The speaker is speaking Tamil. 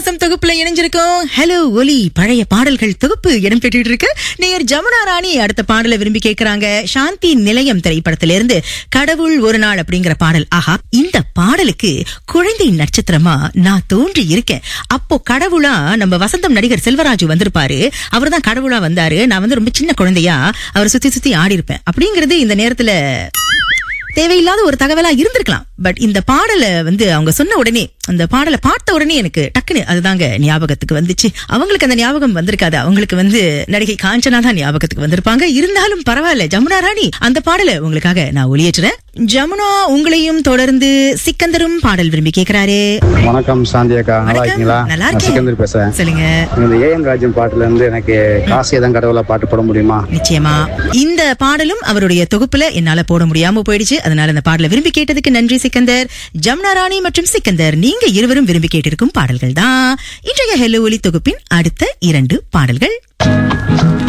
பாபநாசம் தொகுப்புல இணைஞ்சிருக்கோம் ஹலோ ஒலி பழைய பாடல்கள் தொகுப்பு இடம் பெற்றுட்டு இருக்கு நேயர் ஜமுனா ராணி அடுத்த பாடலை விரும்பி கேக்குறாங்க சாந்தி நிலையம் திரைப்படத்திலிருந்து கடவுள் ஒரு நாள் அப்படிங்கிற பாடல் ஆஹா இந்த பாடலுக்கு குழந்தை நட்சத்திரமா நான் தோன்றி இருக்கேன் அப்போ கடவுளா நம்ம வசந்தம் நடிகர் செல்வராஜு வந்திருப்பாரு அவர் தான் கடவுளா வந்தாரு நான் வந்து ரொம்ப சின்ன குழந்தையா அவர் சுத்தி சுத்தி ஆடி இருப்பேன் அப்படிங்கிறது இந்த நேரத்துல தேவையில்லாத ஒரு தகவலா இருந்திருக்கலாம் பட் இந்த பாடலை வந்து அவங்க சொன்ன உடனே அந்த பாடலை பார்த்த உடனே எனக்கு டக்குன்னு அதுதாங்க ஞாபகத்துக்கு வந்துச்சு அவங்களுக்கு அந்த ஞாபகம் வந்திருக்காது அவங்களுக்கு வந்து நடிகை காஞ்சனா தான் ஞாபகத்துக்கு வந்திருப்பாங்க இருந்தாலும் பரவாயில்ல ஜமுனா ராணி அந்த பாடலை உங்களுக்காக நான் ஒளியேற்றுறேன் ஜமுனா உங்களையும் தொடர்ந்து சிக்கந்தரும் பாடல் விரும்பி கேக்குறாரு வணக்கம் சாந்தி அக்கா நல்லா வணக்கம். இருக்கீங்களா நல்லா நான் இருக்கேன். சிக்கந்தர் பேசுறேன் சொல்லுங்க இந்த ஏஎம் ராஜன் பாட்டுல இருந்து எனக்கு காசியை தான் கடவுளா பாட்டு போட முடியுமா நிச்சயமா இந்த பாடலும் அவருடைய தொகுப்புல என்னால போட முடியாம போயிடுச்சு அதனால இந்த பாடலை விரும்பி கேட்டதுக்கு நன்றி சிக்கந்தர் ஜம்னா ராணி மற்றும் சிக்கந்தர் நீங்க இருவரும் விரும்பி கேட்டிருக்கும் பாடல்கள் தான் இன்றைய ஹெலோ ஒலி தொகுப்பின் அடுத்த இரண்டு பாடல்கள்